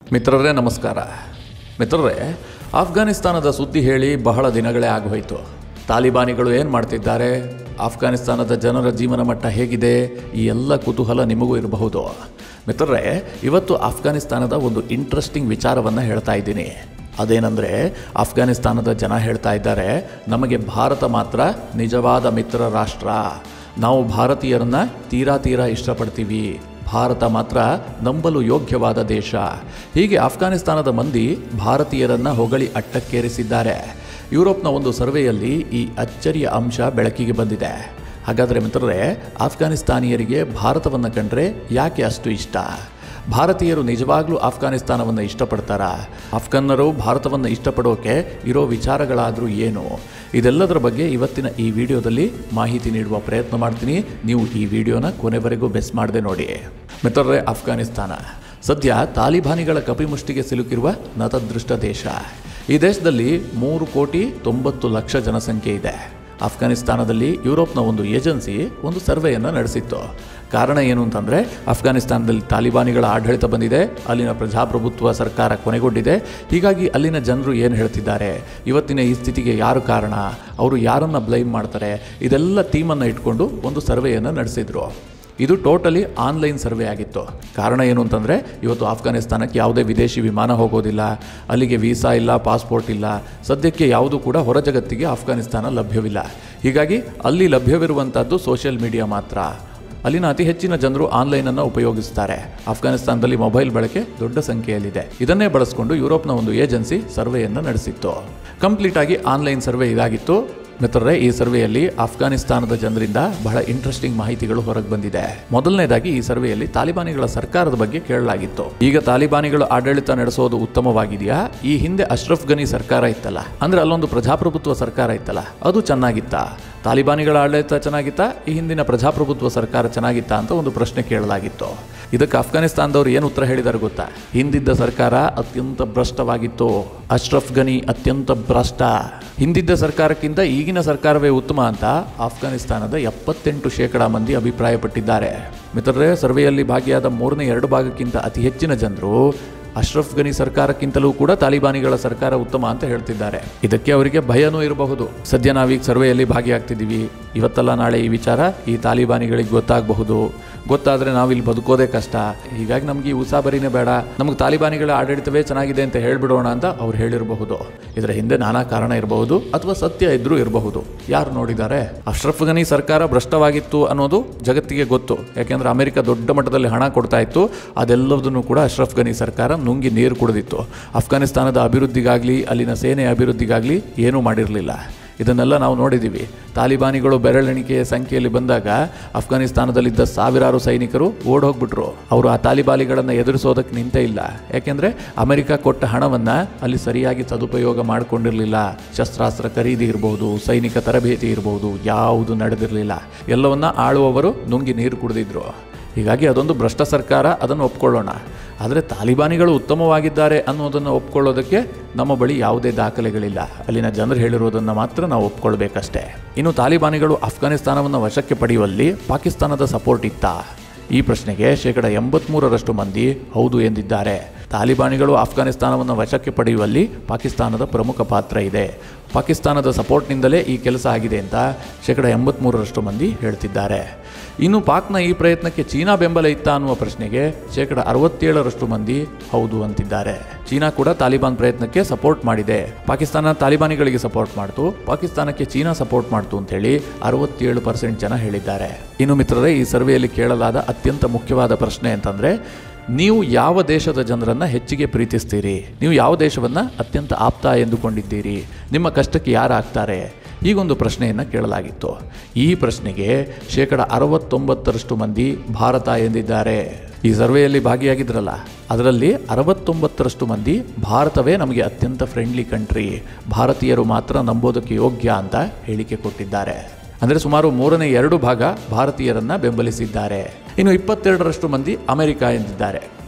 ಮಿತ್ರರೇ ನಮಸ್ಕಾರ ಮಿತ್ರರೇ ಆಫ್ಘಾನಿಸ್ತಾನದ ಸುದ್ದಿ ಹೇಳಿ ಬಹಳ ದಿನಗಳೇ ಆಗೋಯ್ತು ತಾಲಿಬಾನಿಗಳು ಏನು ಮಾಡ್ತಿದ್ದಾರೆ ಆಫ್ಘಾನಿಸ್ತಾನದ ಜನರ ಜೀವನ ಮಟ್ಟ ಹೇಗಿದೆ ಈ ಎಲ್ಲ ಕುತೂಹಲ ನಿಮಗೂ ಇರಬಹುದು ಮಿತ್ರರೇ ಇವತ್ತು ಆಫ್ಘಾನಿಸ್ತಾನದ ಒಂದು ಇಂಟ್ರೆಸ್ಟಿಂಗ್ ವಿಚಾರವನ್ನು ಹೇಳ್ತಾ ಇದ್ದೀನಿ ಅದೇನೆಂದರೆ ಆಫ್ಘಾನಿಸ್ತಾನದ ಜನ ಹೇಳ್ತಾ ಇದ್ದಾರೆ ನಮಗೆ ಭಾರತ ಮಾತ್ರ ನಿಜವಾದ ಮಿತ್ರ ರಾಷ್ಟ್ರ ನಾವು ಭಾರತೀಯರನ್ನ ತೀರಾ ತೀರಾ ಇಷ್ಟಪಡ್ತೀವಿ ಭಾರತ ಮಾತ್ರ ನಂಬಲು ಯೋಗ್ಯವಾದ ದೇಶ ಹೀಗೆ ಆಫ್ಘಾನಿಸ್ತಾನದ ಮಂದಿ ಭಾರತೀಯರನ್ನ ಹೊಗಳಿ ಅಟ್ಟಕ್ಕೇರಿಸಿದ್ದಾರೆ ಯುರೋಪ್ನ ಒಂದು ಸರ್ವೆಯಲ್ಲಿ ಈ ಅಚ್ಚರಿಯ ಅಂಶ ಬೆಳಕಿಗೆ ಬಂದಿದೆ ಹಾಗಾದರೆ ಮಿತ್ರರೇ ಆಫ್ಘಾನಿಸ್ತಾನಿಯರಿಗೆ ಭಾರತವನ್ನು ಕಂಡ್ರೆ ಯಾಕೆ ಅಷ್ಟು ಇಷ್ಟ ಭಾರತೀಯರು ನಿಜವಾಗ್ಲೂ ಆಫ್ಘಾನಿಸ್ತಾನವನ್ನು ಇಷ್ಟಪಡ್ತಾರಾ ಅಫ್ಘನ್ನರು ಭಾರತವನ್ನು ಇಷ್ಟಪಡೋಕೆ ಇರೋ ವಿಚಾರಗಳಾದರೂ ಏನು ಇದೆಲ್ಲದರ ಬಗ್ಗೆ ಇವತ್ತಿನ ಈ ವಿಡಿಯೋದಲ್ಲಿ ಮಾಹಿತಿ ನೀಡುವ ಪ್ರಯತ್ನ ಮಾಡ್ತೀನಿ ನೀವು ಈ ವಿಡಿಯೋನ ಕೊನೆವರೆಗೂ ಬೆಸ್ ಮಾಡದೆ ನೋಡಿ ಮಿತ್ರರೇ ಆಫ್ಘಾನಿಸ್ತಾನ ಸದ್ಯ ತಾಲಿಬಾನಿಗಳ ಕಪಿಮುಷ್ಟಿಗೆ ಸಿಲುಕಿರುವ ನತದೃಷ್ಟ ದೇಶ ಈ ದೇಶದಲ್ಲಿ ಮೂರು ಕೋಟಿ ತೊಂಬತ್ತು ಲಕ್ಷ ಜನಸಂಖ್ಯೆ ಇದೆ ಆಫ್ಘಾನಿಸ್ತಾನದಲ್ಲಿ ಯುರೋಪ್ನ ಒಂದು ಏಜೆನ್ಸಿ ಒಂದು ಸರ್ವೆಯನ್ನು ನಡೆಸಿತ್ತು ಕಾರಣ ಏನು ಅಂತಂದರೆ ಆಫ್ಘಾನಿಸ್ತಾನದಲ್ಲಿ ತಾಲಿಬಾನಿಗಳ ಆಡಳಿತ ಬಂದಿದೆ ಅಲ್ಲಿನ ಪ್ರಜಾಪ್ರಭುತ್ವ ಸರ್ಕಾರ ಕೊನೆಗೊಂಡಿದೆ ಹೀಗಾಗಿ ಅಲ್ಲಿನ ಜನರು ಏನು ಹೇಳ್ತಿದ್ದಾರೆ ಇವತ್ತಿನ ಈ ಸ್ಥಿತಿಗೆ ಯಾರು ಕಾರಣ ಅವರು ಯಾರನ್ನು ಬ್ಲೈಮ್ ಮಾಡ್ತಾರೆ ಇದೆಲ್ಲ ಥೀಮನ್ನು ಇಟ್ಕೊಂಡು ಒಂದು ಸರ್ವೆಯನ್ನು ನಡೆಸಿದ್ರು ಇದು ಟೋಟಲಿ ಆನ್ಲೈನ್ ಸರ್ವೆ ಆಗಿತ್ತು ಕಾರಣ ಏನು ಅಂತಂದರೆ ಇವತ್ತು ಆಫ್ಘಾನಿಸ್ತಾನಕ್ಕೆ ಯಾವುದೇ ವಿದೇಶಿ ವಿಮಾನ ಹೋಗೋದಿಲ್ಲ ಅಲ್ಲಿಗೆ ವೀಸಾ ಇಲ್ಲ ಪಾಸ್ಪೋರ್ಟ್ ಇಲ್ಲ ಸದ್ಯಕ್ಕೆ ಯಾವುದೂ ಕೂಡ ಹೊರ ಜಗತ್ತಿಗೆ ಆಫ್ಘಾನಿಸ್ತಾನ ಲಭ್ಯವಿಲ್ಲ ಹೀಗಾಗಿ ಅಲ್ಲಿ ಲಭ್ಯವಿರುವಂಥದ್ದು ಸೋಷಿಯಲ್ ಮೀಡಿಯಾ ಮಾತ್ರ ಅಲ್ಲಿನ ಅತಿ ಹೆಚ್ಚಿನ ಜನರು ಆನ್ಲೈನನ್ನು ಉಪಯೋಗಿಸ್ತಾರೆ ಆಫ್ಘಾನಿಸ್ತಾನದಲ್ಲಿ ಮೊಬೈಲ್ ಬಳಕೆ ದೊಡ್ಡ ಸಂಖ್ಯೆಯಲ್ಲಿದೆ ಇದನ್ನೇ ಬಳಸಿಕೊಂಡು ಯುರೋಪ್ನ ಒಂದು ಏಜೆನ್ಸಿ ಸರ್ವೆಯನ್ನು ನಡೆಸಿತ್ತು ಕಂಪ್ಲೀಟ್ ಆಗಿ ಆನ್ಲೈನ್ ಸರ್ವೆ ಇದಾಗಿತ್ತು ಮಿತ್ರರೇ ಈ ಸರ್ವೆಯಲ್ಲಿ ಆಫ್ಘಾನಿಸ್ತಾನದ ಜನರಿಂದ ಬಹಳ ಇಂಟ್ರೆಸ್ಟಿಂಗ್ ಮಾಹಿತಿಗಳು ಹೊರಗೆ ಬಂದಿದೆ ಮೊದಲನೇದಾಗಿ ಈ ಸರ್ವೆಯಲ್ಲಿ ತಾಲಿಬಾನಿಗಳ ಸರ್ಕಾರದ ಬಗ್ಗೆ ಕೇಳಲಾಗಿತ್ತು ಈಗ ತಾಲಿಬಾನಿಗಳು ಆಡಳಿತ ನಡೆಸೋದು ಉತ್ತಮವಾಗಿದೆಯಾ ಈ ಹಿಂದೆ ಅಶ್ರಫ್ ಗನಿ ಸರ್ಕಾರ ಇತ್ತಲ್ಲ ಅಂದ್ರೆ ಅಲ್ಲೊಂದು ಪ್ರಜಾಪ್ರಭುತ್ವ ಸರ್ಕಾರ ಇತ್ತಲ್ಲ ಅದು ಚೆನ್ನಾಗಿತ್ತಾ ತಾಲಿಬಾನಿಗಳ ಆಡಳಿತ ಚೆನ್ನಾಗಿತ್ತಾ ಈ ಹಿಂದಿನ ಪ್ರಜಾಪ್ರಭುತ್ವ ಸರ್ಕಾರ ಚೆನ್ನಾಗಿತ್ತಾ ಅಂತ ಒಂದು ಪ್ರಶ್ನೆ ಕೇಳಲಾಗಿತ್ತು ಇದಕ್ಕೆ ಆಫ್ಘಾನಿಸ್ತಾನದವರು ಏನು ಉತ್ತರ ಹೇಳಿದಾರೆ ಗೊತ್ತಾ ಹಿಂದಿದ್ದ ಸರ್ಕಾರ ಅತ್ಯಂತ ಭ್ರಷ್ಟವಾಗಿತ್ತು ಅಶ್ರಫ್ ಗನಿ ಅತ್ಯಂತ ಭ್ರಷ್ಟ ಹಿಂದಿದ್ದ ಸರ್ಕಾರಕ್ಕಿಂತ ಈಗಿನ ಸರ್ಕಾರವೇ ಉತ್ತಮ ಅಂತ ಆಫ್ಘಾನಿಸ್ತಾನದ ಎಪ್ಪತ್ತೆಂಟು ಶೇಕಡ ಮಂದಿ ಅಭಿಪ್ರಾಯಪಟ್ಟಿದ್ದಾರೆ ಮಿತ್ರರೇ ಸರ್ವೆಯಲ್ಲಿ ಭಾಗಿಯಾದ ಮೂರನೇ ಎರಡು ಭಾಗಕ್ಕಿಂತ ಅತಿ ಹೆಚ್ಚಿನ ಜನರು ಅಶ್ರಫ್ ಗನಿ ಸರ್ಕಾರಕ್ಕಿಂತಲೂ ಕೂಡ ತಾಲಿಬಾನಿಗಳ ಸರ್ಕಾರ ಉತ್ತಮ ಅಂತ ಹೇಳ್ತಿದ್ದಾರೆ ಇದಕ್ಕೆ ಅವರಿಗೆ ಭಯನೂ ಇರಬಹುದು ಸದ್ಯ ನಾವೀಗ ಸರ್ವೆಯಲ್ಲಿ ಭಾಗಿಯಾಗ್ತಿದ್ದೀವಿ ಇವತ್ತಲ್ಲ ನಾಳೆ ಈ ವಿಚಾರ ಈ ತಾಲಿಬಾನಿಗಳಿಗೆ ಗೊತ್ತಾಗಬಹುದು ಗೊತ್ತಾದರೆ ನಾವಿಲ್ಲಿ ಬದುಕೋದೇ ಕಷ್ಟ ಹೀಗಾಗಿ ನಮ್ಗೆ ಈ ಉಸಾಬರಿನೇ ಬೇಡ ನಮಗೆ ತಾಲಿಬಾನಿಗಳ ಆಡಳಿತವೇ ಚೆನ್ನಾಗಿದೆ ಅಂತ ಹೇಳ್ಬಿಡೋಣ ಅಂತ ಅವ್ರು ಹೇಳಿರಬಹುದು ಇದರ ಹಿಂದೆ ನಾನಾ ಕಾರಣ ಇರಬಹುದು ಅಥವಾ ಸತ್ಯ ಇದ್ರೂ ಇರಬಹುದು ಯಾರು ನೋಡಿದ್ದಾರೆ ಅಶ್ರಫ್ ಗನಿ ಸರ್ಕಾರ ಭ್ರಷ್ಟವಾಗಿತ್ತು ಅನ್ನೋದು ಜಗತ್ತಿಗೆ ಗೊತ್ತು ಯಾಕೆಂದ್ರೆ ಅಮೆರಿಕ ದೊಡ್ಡ ಮಟ್ಟದಲ್ಲಿ ಹಣ ಕೊಡ್ತಾ ಇತ್ತು ಅದೆಲ್ಲದನ್ನು ಕೂಡ ಅಶ್ರಫ್ ಗನಿ ಸರ್ಕಾರ ನುಂಗಿ ನೀರು ಕುಡಿದಿತ್ತು ಅಫ್ಘಾನಿಸ್ತಾನದ ಅಭಿವೃದ್ಧಿಗಾಗಲಿ ಅಲ್ಲಿನ ಸೇನೆ ಅಭಿವೃದ್ಧಿಗಾಗಲಿ ಏನೂ ಮಾಡಿರಲಿಲ್ಲ ಇದನ್ನೆಲ್ಲ ನಾವು ನೋಡಿದ್ದೀವಿ ತಾಲಿಬಾನಿಗಳು ಬೆರಳೆಣಿಕೆಯ ಸಂಖ್ಯೆಯಲ್ಲಿ ಬಂದಾಗ ಅಫ್ಘಾನಿಸ್ತಾನದಲ್ಲಿದ್ದ ಸಾವಿರಾರು ಸೈನಿಕರು ಓಡೋಗ್ಬಿಟ್ರು ಅವರು ಆ ತಾಲಿಬಾನಿಗಳನ್ನು ಎದುರಿಸೋದಕ್ಕೆ ನಿಂತೇ ಇಲ್ಲ ಯಾಕೆಂದರೆ ಅಮೆರಿಕ ಕೊಟ್ಟ ಹಣವನ್ನು ಅಲ್ಲಿ ಸರಿಯಾಗಿ ಸದುಪಯೋಗ ಮಾಡಿಕೊಂಡಿರಲಿಲ್ಲ ಶಸ್ತ್ರಾಸ್ತ್ರ ಖರೀದಿ ಇರಬಹುದು ಸೈನಿಕ ತರಬೇತಿ ಇರಬಹುದು ಯಾವುದು ನಡೆದಿರಲಿಲ್ಲ ಎಲ್ಲವನ್ನ ಆಳುವವರು ನುಂಗಿ ನೀರು ಕುಡಿದಿದ್ರು ಹೀಗಾಗಿ ಅದೊಂದು ಭ್ರಷ್ಟ ಸರ್ಕಾರ ಅದನ್ನು ಒಪ್ಕೊಳ್ಳೋಣ ಆದರೆ ತಾಲಿಬಾನಿಗಳು ಉತ್ತಮವಾಗಿದ್ದಾರೆ ಅನ್ನೋದನ್ನು ಒಪ್ಕೊಳ್ಳೋದಕ್ಕೆ ನಮ್ಮ ಬಳಿ ಯಾವುದೇ ದಾಖಲೆಗಳಿಲ್ಲ ಅಲ್ಲಿನ ಜನರು ಹೇಳಿರೋದನ್ನು ಮಾತ್ರ ನಾವು ಒಪ್ಕೊಳ್ಬೇಕಷ್ಟೇ ಇನ್ನು ತಾಲಿಬಾನಿಗಳು ಅಫ್ಘಾನಿಸ್ತಾನವನ್ನು ವಶಕ್ಕೆ ಪಡೆಯುವಲ್ಲಿ ಪಾಕಿಸ್ತಾನದ ಸಪೋರ್ಟ್ ಇತ್ತಾ ಈ ಪ್ರಶ್ನೆಗೆ ಶೇಕಡ ಎಂಬತ್ಮೂರರಷ್ಟು ಮಂದಿ ಹೌದು ಎಂದಿದ್ದಾರೆ ತಾಲಿಬಾನಿಗಳು ಆಫ್ಘಾನಿಸ್ತಾನವನ್ನು ವಶಕ್ಕೆ ಪಡೆಯುವಲ್ಲಿ ಪಾಕಿಸ್ತಾನದ ಪ್ರಮುಖ ಪಾತ್ರ ಇದೆ ಪಾಕಿಸ್ತಾನದ ಸಪೋರ್ಟ್ನಿಂದಲೇ ಈ ಕೆಲಸ ಆಗಿದೆ ಅಂತ ಶೇಕಡ ಎಂಬತ್ಮೂರರಷ್ಟು ಮಂದಿ ಹೇಳ್ತಿದ್ದಾರೆ ಇನ್ನು ಪಾಕ್ನ ಈ ಪ್ರಯತ್ನಕ್ಕೆ ಚೀನಾ ಬೆಂಬಲ ಇತ್ತಾ ಅನ್ನುವ ಪ್ರಶ್ನೆಗೆ ಶೇಕಡ ಅರವತ್ತೇಳರಷ್ಟು ಮಂದಿ ಹೌದು ಅಂತಿದ್ದಾರೆ ಚೀನಾ ಕೂಡ ತಾಲಿಬಾನ್ ಪ್ರಯತ್ನಕ್ಕೆ ಸಪೋರ್ಟ್ ಮಾಡಿದೆ ಪಾಕಿಸ್ತಾನ ತಾಲಿಬಾನಿಗಳಿಗೆ ಸಪೋರ್ಟ್ ಮಾಡ್ತು ಪಾಕಿಸ್ತಾನಕ್ಕೆ ಚೀನಾ ಸಪೋರ್ಟ್ ಮಾಡ್ತು ಅಂತೇಳಿ ಅರವತ್ತೇಳು ಪರ್ಸೆಂಟ್ ಜನ ಹೇಳಿದ್ದಾರೆ ಇನ್ನು ಮಿತ್ರರೇ ಈ ಸರ್ವೆಯಲ್ಲಿ ಕೇಳಲಾದ ಅತ್ಯಂತ ಮುಖ್ಯವಾದ ಪ್ರಶ್ನೆ ಅಂತಂದರೆ ನೀವು ಯಾವ ದೇಶದ ಜನರನ್ನು ಹೆಚ್ಚಿಗೆ ಪ್ರೀತಿಸ್ತೀರಿ ನೀವು ಯಾವ ದೇಶವನ್ನು ಅತ್ಯಂತ ಆಪ್ತ ಎಂದುಕೊಂಡಿದ್ದೀರಿ ನಿಮ್ಮ ಕಷ್ಟಕ್ಕೆ ಯಾರು ಆಗ್ತಾರೆ ಹೀಗೊಂದು ಪ್ರಶ್ನೆಯನ್ನು ಕೇಳಲಾಗಿತ್ತು ಈ ಪ್ರಶ್ನೆಗೆ ಶೇಕಡ ಅರವತ್ತೊಂಬತ್ತರಷ್ಟು ಮಂದಿ ಭಾರತ ಎಂದಿದ್ದಾರೆ ಈ ಸರ್ವೆಯಲ್ಲಿ ಭಾಗಿಯಾಗಿದ್ರಲ್ಲ ಅದರಲ್ಲಿ ಅರವತ್ತೊಂಬತ್ತರಷ್ಟು ಮಂದಿ ಭಾರತವೇ ನಮಗೆ ಅತ್ಯಂತ ಫ್ರೆಂಡ್ಲಿ ಕಂಟ್ರಿ ಭಾರತೀಯರು ಮಾತ್ರ ನಂಬೋದಕ್ಕೆ ಯೋಗ್ಯ ಅಂತ ಹೇಳಿಕೆ ಕೊಟ್ಟಿದ್ದಾರೆ ಅಂದರೆ ಸುಮಾರು ಮೂರನೇ ಎರಡು ಭಾಗ ಭಾರತೀಯರನ್ನ ಬೆಂಬಲಿಸಿದ್ದಾರೆ ಇನ್ನು ಇಪ್ಪತ್ತೆರಡರಷ್ಟು ಮಂದಿ ಅಮೆರಿಕ ಎಂದಿದ್ದಾರೆ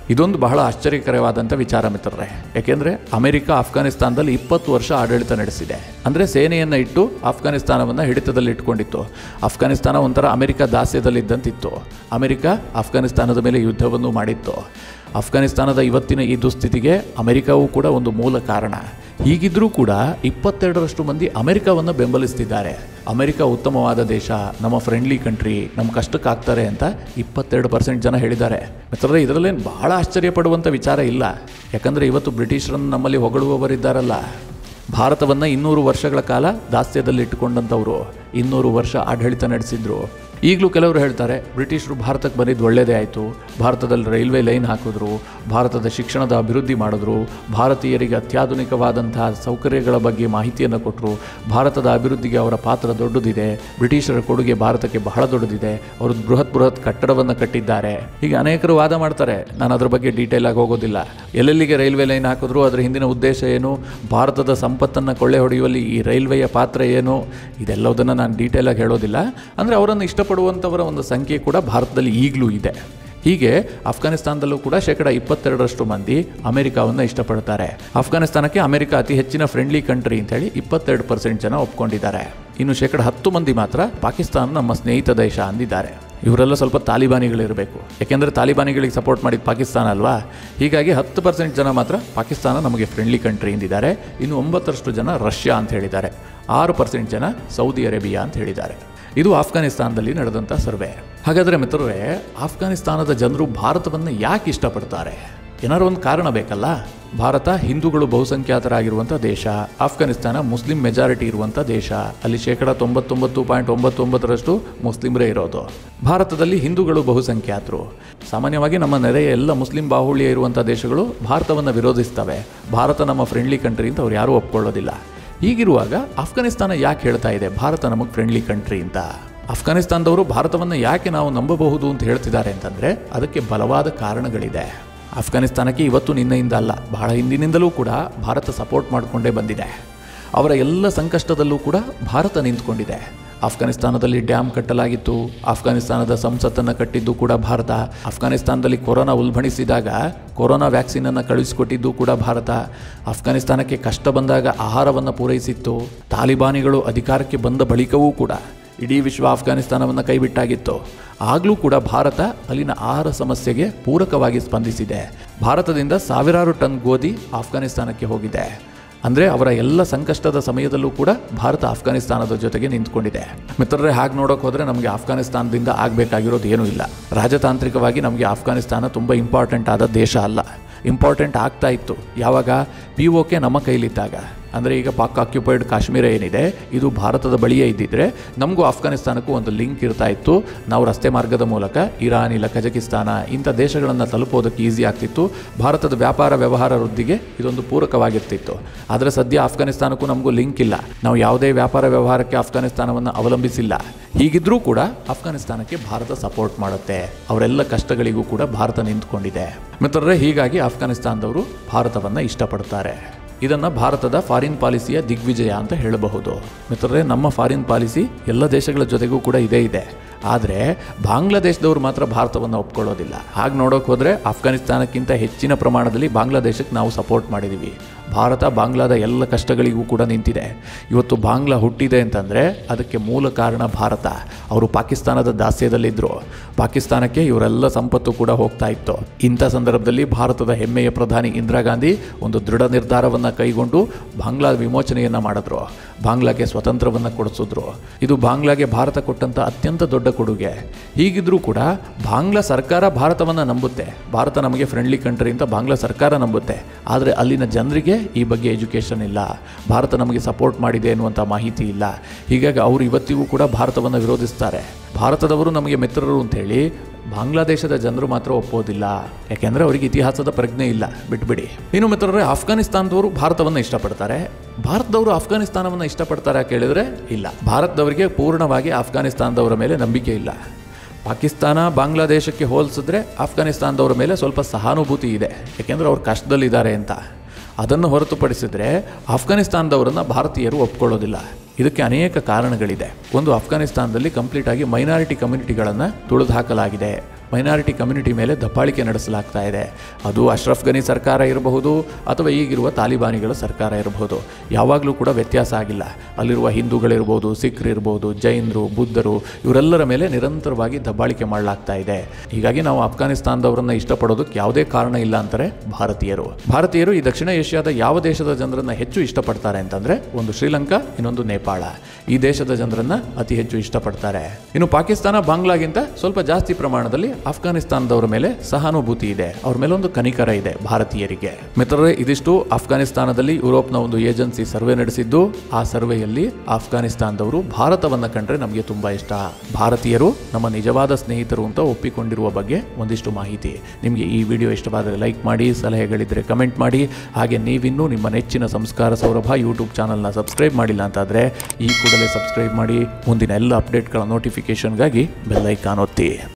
ಇದೊಂದು ಬಹಳ ಆಶ್ಚರ್ಯಕರವಾದಂಥ ವಿಚಾರ ಮಿತ್ರರೇ ಯಾಕೆಂದರೆ ಅಮೆರಿಕ ಅಫ್ಘಾನಿಸ್ತಾನದಲ್ಲಿ ಇಪ್ಪತ್ತು ವರ್ಷ ಆಡಳಿತ ನಡೆಸಿದೆ ಅಂದರೆ ಸೇನೆಯನ್ನು ಇಟ್ಟು ಅಫ್ಘಾನಿಸ್ತಾನವನ್ನು ಹಿಡಿತದಲ್ಲಿ ಇಟ್ಕೊಂಡಿತ್ತು ಅಫ್ಘಾನಿಸ್ತಾನ ಒಂಥರ ಅಮೆರಿಕ ದಾಸ್ಯದಲ್ಲಿದ್ದಂತಿತ್ತು ಅಮೆರಿಕ ಅಫ್ಘಾನಿಸ್ತಾನದ ಮೇಲೆ ಯುದ್ಧವನ್ನು ಮಾಡಿತ್ತು ಅಫ್ಘಾನಿಸ್ತಾನದ ಇವತ್ತಿನ ಈ ದುಸ್ಥಿತಿಗೆ ಅಮೆರಿಕವೂ ಕೂಡ ಒಂದು ಮೂಲ ಕಾರಣ ಹೀಗಿದ್ರೂ ಕೂಡ ಇಪ್ಪತ್ತೆರಡರಷ್ಟು ಮಂದಿ ಅಮೆರಿಕವನ್ನು ಬೆಂಬಲಿಸ್ತಿದ್ದಾರೆ ಅಮೆರಿಕ ಉತ್ತಮವಾದ ದೇಶ ನಮ್ಮ ಫ್ರೆಂಡ್ಲಿ ಕಂಟ್ರಿ ನಮ್ಮ ಕಷ್ಟಕ್ಕಾಗ್ತಾರೆ ಅಂತ ಇಪ್ಪತ್ತೆರಡು ಪರ್ಸೆಂಟ್ ಜನ ಹೇಳಿದ್ದಾರೆ ಮಿತ್ರರೇ ಇದರಲ್ಲೇನು ಬಹಳ ಆಶ್ಚರ್ಯ ಪಡುವಂಥ ವಿಚಾರ ಇಲ್ಲ ಯಾಕಂದರೆ ಇವತ್ತು ಬ್ರಿಟಿಷರನ್ನು ನಮ್ಮಲ್ಲಿ ಹೊಗಳುವವರಿದ್ದಾರಲ್ಲ ಭಾರತವನ್ನು ಇನ್ನೂರು ವರ್ಷಗಳ ಕಾಲ ದಾಸ್ಯದಲ್ಲಿ ಇಟ್ಟುಕೊಂಡಂಥವ್ರು ಇನ್ನೂರು ವರ್ಷ ಆಡಳಿತ ನಡೆಸಿದ್ರು ಈಗಲೂ ಕೆಲವರು ಹೇಳ್ತಾರೆ ಬ್ರಿಟಿಷರು ಭಾರತಕ್ಕೆ ಬಂದಿದ್ದು ಒಳ್ಳೆಯದೇ ಆಯಿತು ಭಾರತದಲ್ಲಿ ರೈಲ್ವೆ ಲೈನ್ ಹಾಕಿದ್ರು ಭಾರತದ ಶಿಕ್ಷಣದ ಅಭಿವೃದ್ಧಿ ಮಾಡಿದ್ರು ಭಾರತೀಯರಿಗೆ ಅತ್ಯಾಧುನಿಕವಾದಂತಹ ಸೌಕರ್ಯಗಳ ಬಗ್ಗೆ ಮಾಹಿತಿಯನ್ನು ಕೊಟ್ಟರು ಭಾರತದ ಅಭಿವೃದ್ಧಿಗೆ ಅವರ ಪಾತ್ರ ದೊಡ್ಡದಿದೆ ಬ್ರಿಟಿಷರ ಕೊಡುಗೆ ಭಾರತಕ್ಕೆ ಬಹಳ ದೊಡ್ಡದಿದೆ ಅವರು ಬೃಹತ್ ಬೃಹತ್ ಕಟ್ಟಡವನ್ನು ಕಟ್ಟಿದ್ದಾರೆ ಹೀಗೆ ಅನೇಕರು ವಾದ ಮಾಡ್ತಾರೆ ನಾನು ಅದ್ರ ಬಗ್ಗೆ ಡೀಟೇಲ್ ಆಗಿ ಹೋಗೋದಿಲ್ಲ ಎಲ್ಲೆಲ್ಲಿಗೆ ರೈಲ್ವೆ ಲೈನ್ ಹಾಕಿದ್ರು ಅದರ ಹಿಂದಿನ ಉದ್ದೇಶ ಏನು ಭಾರತದ ಸಂಪತ್ತನ್ನು ಕೊಳ್ಳೆ ಹೊಡೆಯುವಲ್ಲಿ ಈ ರೈಲ್ವೆಯ ಪಾತ್ರ ಏನು ಇದೆಲ್ಲದನ್ನು ನಾನು ಡೀಟೇಲ್ ಆಗಿ ಹೇಳೋದಿಲ್ಲ ಅಂದರೆ ಅವರನ್ನು ಇಷ್ಟಪಡುವಂಥವರ ಒಂದು ಸಂಖ್ಯೆ ಕೂಡ ಭಾರತದಲ್ಲಿ ಈಗಲೂ ಇದೆ ಹೀಗೆ ಅಫ್ಘಾನಿಸ್ತಾನದಲ್ಲೂ ಕೂಡ ಶೇಕಡ ಇಪ್ಪತ್ತೆರಡರಷ್ಟು ಮಂದಿ ಅಮೆರಿಕಾವನ್ನು ಇಷ್ಟಪಡ್ತಾರೆ ಅಫ್ಘಾನಿಸ್ತಾನಕ್ಕೆ ಅಮೆರಿಕ ಅತಿ ಹೆಚ್ಚಿನ ಫ್ರೆಂಡ್ಲಿ ಕಂಟ್ರಿ ಅಂತೇಳಿ ಇಪ್ಪತ್ತೆರಡು ಪರ್ಸೆಂಟ್ ಜನ ಒಪ್ಕೊಂಡಿದ್ದಾರೆ ಇನ್ನು ಶೇಕಡ ಹತ್ತು ಮಂದಿ ಮಾತ್ರ ಪಾಕಿಸ್ತಾನ ನಮ್ಮ ಸ್ನೇಹಿತ ದೇಶ ಅಂದಿದ್ದಾರೆ ಇವರೆಲ್ಲ ಸ್ವಲ್ಪ ತಾಲಿಬಾನಿಗಳಿರಬೇಕು ಯಾಕೆಂದರೆ ತಾಲಿಬಾನಿಗಳಿಗೆ ಸಪೋರ್ಟ್ ಮಾಡಿದ ಪಾಕಿಸ್ತಾನ ಅಲ್ವಾ ಹೀಗಾಗಿ ಹತ್ತು ಪರ್ಸೆಂಟ್ ಜನ ಮಾತ್ರ ಪಾಕಿಸ್ತಾನ ನಮಗೆ ಫ್ರೆಂಡ್ಲಿ ಕಂಟ್ರಿ ಎಂದಿದ್ದಾರೆ ಇನ್ನು ಒಂಬತ್ತರಷ್ಟು ಜನ ರಷ್ಯಾ ಅಂತ ಹೇಳಿದ್ದಾರೆ ಆರು ಪರ್ಸೆಂಟ್ ಜನ ಸೌದಿ ಅರೇಬಿಯಾ ಅಂತ ಹೇಳಿದ್ದಾರೆ ಇದು ಆಫ್ಘಾನಿಸ್ತಾನದಲ್ಲಿ ನಡೆದಂಥ ಸರ್ವೆ ಹಾಗಾದರೆ ಮಿತ್ರರೇ ಆಫ್ಘಾನಿಸ್ತಾನದ ಜನರು ಭಾರತವನ್ನು ಯಾಕೆ ಇಷ್ಟಪಡ್ತಾರೆ ಏನಾರು ಒಂದು ಕಾರಣ ಬೇಕಲ್ಲ ಭಾರತ ಹಿಂದೂಗಳು ಬಹುಸಂಖ್ಯಾತರಾಗಿರುವಂಥ ದೇಶ ಆಫ್ಘಾನಿಸ್ತಾನ ಮುಸ್ಲಿಂ ಮೆಜಾರಿಟಿ ಇರುವಂಥ ದೇಶ ಅಲ್ಲಿ ಶೇಕಡ ತೊಂಬತ್ತೊಂಬತ್ತು ಪಾಯಿಂಟ್ ಒಂಬತ್ತೊಂಬತ್ತರಷ್ಟು ಮುಸ್ಲಿಮರೇ ಇರೋದು ಭಾರತದಲ್ಲಿ ಹಿಂದೂಗಳು ಬಹುಸಂಖ್ಯಾತರು ಸಾಮಾನ್ಯವಾಗಿ ನಮ್ಮ ನೆರೆಯ ಎಲ್ಲ ಮುಸ್ಲಿಂ ಬಾಹುಳ್ಯ ಇರುವಂಥ ದೇಶಗಳು ಭಾರತವನ್ನು ವಿರೋಧಿಸ್ತವೆ ಭಾರತ ನಮ್ಮ ಫ್ರೆಂಡ್ಲಿ ಕಂಟ್ರಿ ಅಂತ ಅವ್ರು ಯಾರೂ ಒಪ್ಕೊಳ್ಳೋದಿಲ್ಲ ಹೀಗಿರುವಾಗ ಆಫ್ಘಾನಿಸ್ತಾನ ಯಾಕೆ ಹೇಳ್ತಾ ಇದೆ ಭಾರತ ನಮಗೆ ಫ್ರೆಂಡ್ಲಿ ಕಂಟ್ರಿ ಅಂತ ಅಫ್ಘಾನಿಸ್ತಾನದವರು ಭಾರತವನ್ನು ಯಾಕೆ ನಾವು ನಂಬಬಹುದು ಅಂತ ಹೇಳ್ತಿದ್ದಾರೆ ಅಂತಂದರೆ ಅದಕ್ಕೆ ಬಲವಾದ ಕಾರಣಗಳಿದೆ ಅಫ್ಘಾನಿಸ್ತಾನಕ್ಕೆ ಇವತ್ತು ನಿನ್ನೆಯಿಂದ ಅಲ್ಲ ಬಹಳ ಹಿಂದಿನಿಂದಲೂ ಕೂಡ ಭಾರತ ಸಪೋರ್ಟ್ ಮಾಡಿಕೊಂಡೇ ಬಂದಿದೆ ಅವರ ಎಲ್ಲ ಸಂಕಷ್ಟದಲ್ಲೂ ಕೂಡ ಭಾರತ ನಿಂತ್ಕೊಂಡಿದೆ ಅಫ್ಘಾನಿಸ್ತಾನದಲ್ಲಿ ಡ್ಯಾಮ್ ಕಟ್ಟಲಾಗಿತ್ತು ಅಫ್ಘಾನಿಸ್ತಾನದ ಸಂಸತ್ತನ್ನು ಕಟ್ಟಿದ್ದು ಕೂಡ ಭಾರತ ಅಫ್ಘಾನಿಸ್ತಾನದಲ್ಲಿ ಕೊರೋನಾ ಉಲ್ಬಣಿಸಿದಾಗ ಕೊರೋನಾ ವ್ಯಾಕ್ಸಿನನ್ನು ಕಳುಹಿಸಿಕೊಟ್ಟಿದ್ದು ಕೂಡ ಭಾರತ ಅಫ್ಘಾನಿಸ್ತಾನಕ್ಕೆ ಕಷ್ಟ ಬಂದಾಗ ಆಹಾರವನ್ನು ಪೂರೈಸಿತ್ತು ತಾಲಿಬಾನಿಗಳು ಅಧಿಕಾರಕ್ಕೆ ಬಂದ ಬಳಿಕವೂ ಕೂಡ ಇಡೀ ವಿಶ್ವ ಅಫ್ಘಾನಿಸ್ತಾನವನ್ನು ಕೈಬಿಟ್ಟಾಗಿತ್ತು ಆಗಲೂ ಕೂಡ ಭಾರತ ಅಲ್ಲಿನ ಆಹಾರ ಸಮಸ್ಯೆಗೆ ಪೂರಕವಾಗಿ ಸ್ಪಂದಿಸಿದೆ ಭಾರತದಿಂದ ಸಾವಿರಾರು ಟನ್ ಗೋಧಿ ಅಫ್ಘಾನಿಸ್ತಾನಕ್ಕೆ ಹೋಗಿದೆ ಅಂದರೆ ಅವರ ಎಲ್ಲ ಸಂಕಷ್ಟದ ಸಮಯದಲ್ಲೂ ಕೂಡ ಭಾರತ ಅಫ್ಘಾನಿಸ್ತಾನದ ಜೊತೆಗೆ ನಿಂತ್ಕೊಂಡಿದೆ ಮಿತ್ರರೇ ಹಾಗೆ ನೋಡೋಕೆ ಹೋದರೆ ನಮಗೆ ಅಫ್ಘಾನಿಸ್ತಾನದಿಂದ ಆಗಬೇಕಾಗಿರೋದು ಏನೂ ಇಲ್ಲ ರಾಜತಾಂತ್ರಿಕವಾಗಿ ನಮಗೆ ಅಫ್ಘಾನಿಸ್ತಾನ ತುಂಬ ಇಂಪಾರ್ಟೆಂಟ್ ಆದ ದೇಶ ಅಲ್ಲ ಇಂಪಾರ್ಟೆಂಟ್ ಆಗ್ತಾ ಇತ್ತು ಯಾವಾಗ ಪಿ ಓಕೆ ನಮ್ಮ ಕೈಲಿದ್ದಾಗ ಅಂದರೆ ಈಗ ಪಾಕ್ ಆಕ್ಯುಪೈಡ್ ಕಾಶ್ಮೀರ ಏನಿದೆ ಇದು ಭಾರತದ ಬಳಿಯೇ ಇದ್ದಿದ್ರೆ ನಮಗೂ ಅಫ್ಘಾನಿಸ್ತಾನಕ್ಕೂ ಒಂದು ಲಿಂಕ್ ಇರ್ತಾ ಇತ್ತು ನಾವು ರಸ್ತೆ ಮಾರ್ಗದ ಮೂಲಕ ಇರಾನ್ ಇಲ್ಲ ಕಜಕಿಸ್ತಾನ ಇಂಥ ದೇಶಗಳನ್ನು ತಲುಪೋದಕ್ಕೆ ಈಸಿ ಆಗ್ತಿತ್ತು ಭಾರತದ ವ್ಯಾಪಾರ ವ್ಯವಹಾರ ವೃದ್ಧಿಗೆ ಇದೊಂದು ಪೂರಕವಾಗಿರ್ತಿತ್ತು ಆದರೆ ಸದ್ಯ ಅಫ್ಘಾನಿಸ್ತಾನಕ್ಕೂ ನಮಗೂ ಲಿಂಕ್ ಇಲ್ಲ ನಾವು ಯಾವುದೇ ವ್ಯಾಪಾರ ವ್ಯವಹಾರಕ್ಕೆ ಅಫ್ಘಾನಿಸ್ತಾನವನ್ನು ಅವಲಂಬಿಸಿಲ್ಲ ಹೀಗಿದ್ರೂ ಕೂಡ ಅಫ್ಘಾನಿಸ್ತಾನಕ್ಕೆ ಭಾರತ ಸಪೋರ್ಟ್ ಮಾಡುತ್ತೆ ಅವರೆಲ್ಲ ಕಷ್ಟಗಳಿಗೂ ಕೂಡ ಭಾರತ ನಿಂತ್ಕೊಂಡಿದೆ ಮಿತ್ರರೇ ಹೀಗಾಗಿ ಅಫ್ಘಾನಿಸ್ತಾನದವರು ಭಾರತವನ್ನು ಇಷ್ಟಪಡ್ತಾರೆ ಇದನ್ನು ಭಾರತದ ಫಾರಿನ್ ಪಾಲಿಸಿಯ ದಿಗ್ವಿಜಯ ಅಂತ ಹೇಳಬಹುದು ಮಿತ್ರರೇ ನಮ್ಮ ಫಾರಿನ್ ಪಾಲಿಸಿ ಎಲ್ಲ ದೇಶಗಳ ಜೊತೆಗೂ ಕೂಡ ಇದೇ ಇದೆ ಆದರೆ ಬಾಂಗ್ಲಾದೇಶದವರು ಮಾತ್ರ ಭಾರತವನ್ನು ಒಪ್ಕೊಳ್ಳೋದಿಲ್ಲ ಹಾಗೆ ನೋಡೋಕೆ ಹೋದರೆ ಅಫ್ಘಾನಿಸ್ತಾನಕ್ಕಿಂತ ಹೆಚ್ಚಿನ ಪ್ರಮಾಣದಲ್ಲಿ ಬಾಂಗ್ಲಾದೇಶಕ್ಕೆ ನಾವು ಸಪೋರ್ಟ್ ಮಾಡಿದ್ದೀವಿ ಭಾರತ ಬಾಂಗ್ಲಾದ ಎಲ್ಲ ಕಷ್ಟಗಳಿಗೂ ಕೂಡ ನಿಂತಿದೆ ಇವತ್ತು ಬಾಂಗ್ಲಾ ಹುಟ್ಟಿದೆ ಅಂತಂದರೆ ಅದಕ್ಕೆ ಮೂಲ ಕಾರಣ ಭಾರತ ಅವರು ಪಾಕಿಸ್ತಾನದ ದಾಸ್ಯದಲ್ಲಿದ್ದರು ಪಾಕಿಸ್ತಾನಕ್ಕೆ ಇವರೆಲ್ಲ ಸಂಪತ್ತು ಕೂಡ ಹೋಗ್ತಾ ಇತ್ತು ಇಂಥ ಸಂದರ್ಭದಲ್ಲಿ ಭಾರತದ ಹೆಮ್ಮೆಯ ಪ್ರಧಾನಿ ಇಂದಿರಾ ಗಾಂಧಿ ಒಂದು ದೃಢ ನಿರ್ಧಾರವನ್ನು ಕೈಗೊಂಡು ಬಾಂಗ್ಲಾ ವಿಮೋಚನೆಯನ್ನು ಮಾಡಿದ್ರು ಬಾಂಗ್ಲಾಗೆ ಸ್ವತಂತ್ರವನ್ನು ಕೊಡಿಸಿದ್ರು ಇದು ಬಾಂಗ್ಲಾಗೆ ಭಾರತ ಕೊಟ್ಟಂಥ ಅತ್ಯಂತ ದೊಡ್ಡ ಕೊಡುಗೆ ಹೀಗಿದ್ರೂ ಕೂಡ ಬಾಂಗ್ಲಾ ಸರ್ಕಾರ ಭಾರತವನ್ನು ನಂಬುತ್ತೆ ಭಾರತ ನಮಗೆ ಫ್ರೆಂಡ್ಲಿ ಕಂಟ್ರಿ ಅಂತ ಬಾಂಗ್ಲಾ ಸರ್ಕಾರ ನಂಬುತ್ತೆ ಆದರೆ ಅಲ್ಲಿನ ಜನರಿಗೆ ಈ ಬಗ್ಗೆ ಎಜುಕೇಷನ್ ಇಲ್ಲ ಭಾರತ ನಮಗೆ ಸಪೋರ್ಟ್ ಮಾಡಿದೆ ಅನ್ನುವಂಥ ಮಾಹಿತಿ ಇಲ್ಲ ಹೀಗಾಗಿ ಅವರು ಇವತ್ತಿಗೂ ಕೂಡ ಭಾರತವನ್ನು ವಿರೋಧಿಸ್ತಾರೆ ಭಾರತದವರು ನಮಗೆ ಮಿತ್ರರು ಅಂತೇಳಿ ಬಾಂಗ್ಲಾದೇಶದ ಜನರು ಮಾತ್ರ ಒಪ್ಪೋದಿಲ್ಲ ಯಾಕೆಂದರೆ ಅವರಿಗೆ ಇತಿಹಾಸದ ಪ್ರಜ್ಞೆ ಇಲ್ಲ ಬಿಟ್ಬಿಡಿ ಇನ್ನು ಮಿತ್ರರೇ ಅಫ್ಘಾನಿಸ್ತಾನದವರು ಭಾರತವನ್ನು ಇಷ್ಟಪಡ್ತಾರೆ ಭಾರತದವರು ಅಫ್ಘಾನಿಸ್ತಾನವನ್ನು ಇಷ್ಟಪಡ್ತಾರೆ ಕೇಳಿದ್ರೆ ಇಲ್ಲ ಭಾರತದವರಿಗೆ ಪೂರ್ಣವಾಗಿ ಅಫ್ಘಾನಿಸ್ತಾನದವರ ಮೇಲೆ ನಂಬಿಕೆ ಇಲ್ಲ ಪಾಕಿಸ್ತಾನ ಬಾಂಗ್ಲಾದೇಶಕ್ಕೆ ಹೋಲಿಸಿದ್ರೆ ಅಫ್ಘಾನಿಸ್ತಾನದವರ ಮೇಲೆ ಸ್ವಲ್ಪ ಸಹಾನುಭೂತಿ ಇದೆ ಯಾಕೆಂದರೆ ಅವ್ರು ಕಷ್ಟದಲ್ಲಿದ್ದಾರೆ ಅಂತ ಅದನ್ನು ಹೊರತುಪಡಿಸಿದರೆ ಅಫ್ಘಾನಿಸ್ತಾನದವರನ್ನು ಭಾರತೀಯರು ಒಪ್ಕೊಳ್ಳೋದಿಲ್ಲ ಇದಕ್ಕೆ ಅನೇಕ ಕಾರಣಗಳಿದೆ ಒಂದು ಅಫ್ಘಾನಿಸ್ತಾನದಲ್ಲಿ ಕಂಪ್ಲೀಟ್ ಆಗಿ ಮೈನಾರಿಟಿ ಕಮ್ಯುನಿಟಿಗಳನ್ನು ತುಳಿದು ಹಾಕಲಾಗಿದೆ ಮೈನಾರಿಟಿ ಕಮ್ಯುನಿಟಿ ಮೇಲೆ ದಬ್ಬಾಳಿಕೆ ನಡೆಸಲಾಗ್ತಾ ಇದೆ ಅದು ಅಶ್ರಫ್ ಗನಿ ಸರ್ಕಾರ ಇರಬಹುದು ಅಥವಾ ಈಗಿರುವ ತಾಲಿಬಾನಿಗಳ ಸರ್ಕಾರ ಇರಬಹುದು ಯಾವಾಗಲೂ ಕೂಡ ವ್ಯತ್ಯಾಸ ಆಗಿಲ್ಲ ಅಲ್ಲಿರುವ ಹಿಂದೂಗಳಿರ್ಬೋದು ಸಿಖ್ರು ಇರ್ಬೋದು ಜೈನರು ಬುದ್ಧರು ಇವರೆಲ್ಲರ ಮೇಲೆ ನಿರಂತರವಾಗಿ ದಬ್ಬಾಳಿಕೆ ಮಾಡಲಾಗ್ತಾ ಇದೆ ಹೀಗಾಗಿ ನಾವು ಅಫ್ಘಾನಿಸ್ತಾನದವರನ್ನ ಇಷ್ಟಪಡೋದಕ್ಕೆ ಯಾವುದೇ ಕಾರಣ ಇಲ್ಲ ಅಂತಾರೆ ಭಾರತೀಯರು ಭಾರತೀಯರು ಈ ದಕ್ಷಿಣ ಏಷ್ಯಾದ ಯಾವ ದೇಶದ ಜನರನ್ನ ಹೆಚ್ಚು ಇಷ್ಟಪಡ್ತಾರೆ ಅಂತಂದ್ರೆ ಒಂದು ಶ್ರೀಲಂಕಾ ಇನ್ನೊಂದು ನೇಪಾಳ ಈ ದೇಶದ ಜನರನ್ನ ಅತಿ ಹೆಚ್ಚು ಇಷ್ಟಪಡ್ತಾರೆ ಇನ್ನು ಪಾಕಿಸ್ತಾನ ಬಾಂಗ್ಲಾಗಿಂತ ಸ್ವಲ್ಪ ಜಾಸ್ತಿ ಪ್ರಮಾಣದಲ್ಲಿ ಅಫ್ಘಾನಿಸ್ತಾನದವರ ಮೇಲೆ ಸಹಾನುಭೂತಿ ಇದೆ ಅವ್ರ ಮೇಲೆ ಒಂದು ಕನಿಕರ ಇದೆ ಭಾರತೀಯರಿಗೆ ಮಿತ್ರರೇ ಇದಿಷ್ಟು ಅಫ್ಘಾನಿಸ್ತಾನದಲ್ಲಿ ಯುರೋಪ್ನ ಒಂದು ಏಜೆನ್ಸಿ ಸರ್ವೆ ನಡೆಸಿದ್ದು ಆ ಸರ್ವೆಯಲ್ಲಿ ಅಫ್ಘಾನಿಸ್ತಾನದವರು ಭಾರತವನ್ನ ಕಂಡ್ರೆ ನಮಗೆ ತುಂಬಾ ಇಷ್ಟ ಭಾರತೀಯರು ನಮ್ಮ ನಿಜವಾದ ಸ್ನೇಹಿತರು ಅಂತ ಒಪ್ಪಿಕೊಂಡಿರುವ ಬಗ್ಗೆ ಒಂದಿಷ್ಟು ಮಾಹಿತಿ ನಿಮಗೆ ಈ ವಿಡಿಯೋ ಇಷ್ಟವಾದರೆ ಲೈಕ್ ಮಾಡಿ ಸಲಹೆಗಳಿದ್ರೆ ಕಮೆಂಟ್ ಮಾಡಿ ಹಾಗೆ ನೀವಿನ್ನೂ ನಿಮ್ಮ ನೆಚ್ಚಿನ ಸಂಸ್ಕಾರ ಸೌರಭ ಯೂಟ್ಯೂಬ್ ಚಾನಲ್ನ ಸಬ್ಸ್ಕ್ರೈಬ್ ಮಾಡಿಲ್ಲ ಅಂತಾದರೆ ಈ ಕೂಡಲೇ ಸಬ್ಸ್ಕ್ರೈಬ್ ಮಾಡಿ ಮುಂದಿನ ಎಲ್ಲ ಅಪ್ಡೇಟ್ಗಳ ನೋಟಿಫಿಕೇಷನ್ಗಾಗಿ ಬೆಲ್ ಐಕಾನ್ ಒತ್ತಿ